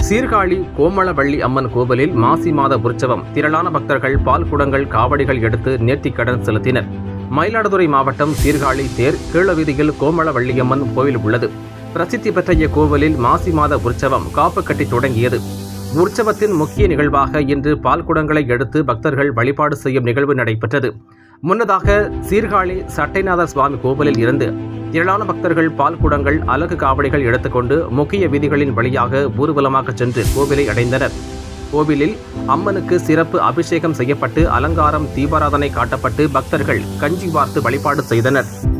சீர்காழி கோமளவள்ளி அம்மன் கோவிலில் மாசி மாத உற்சவம் திரளான பக்தர்கள் பால் குடங்கள் காவடிகள் எடுத்து நேர்த்திக்கடன் செலுத்தினர் மயிலாடுதுறை மாவட்டம் சீர்காழி தேர் கீழவீதியில் கோமளவள்ளியம்மன் கோவில் உள்ளது பிரசித்தி பெற்ற இக்கோவிலில் மாசி மாத உற்சவம் காப்பு கட்டி தொடங்கியது உற்சவத்தின் முக்கிய நிகழ்வாக இன்று பால் குடங்களை எடுத்து பக்தர்கள் வழிபாடு செய்யும் நிகழ்வு நடைபெற்றது முன்னதாக சீர்காழி சட்டைநாதர் சுவாமி கோவிலில் இருந்து திரளான பக்தர்கள் பால் குடங்கள் அலகு காவடிகள் எடுத்துக்கொண்டு முக்கிய வீதிகளின் வழியாக ஊர்வலமாக சென்று கோவிலை அடைந்தனர் கோவிலில் அம்மனுக்கு சிறப்பு அபிஷேகம் செய்யப்பட்டு அலங்காரம் தீபாராதனை காட்டப்பட்டு பக்தர்கள் கஞ்சி வார்த்து வழிபாடு செய்தனர்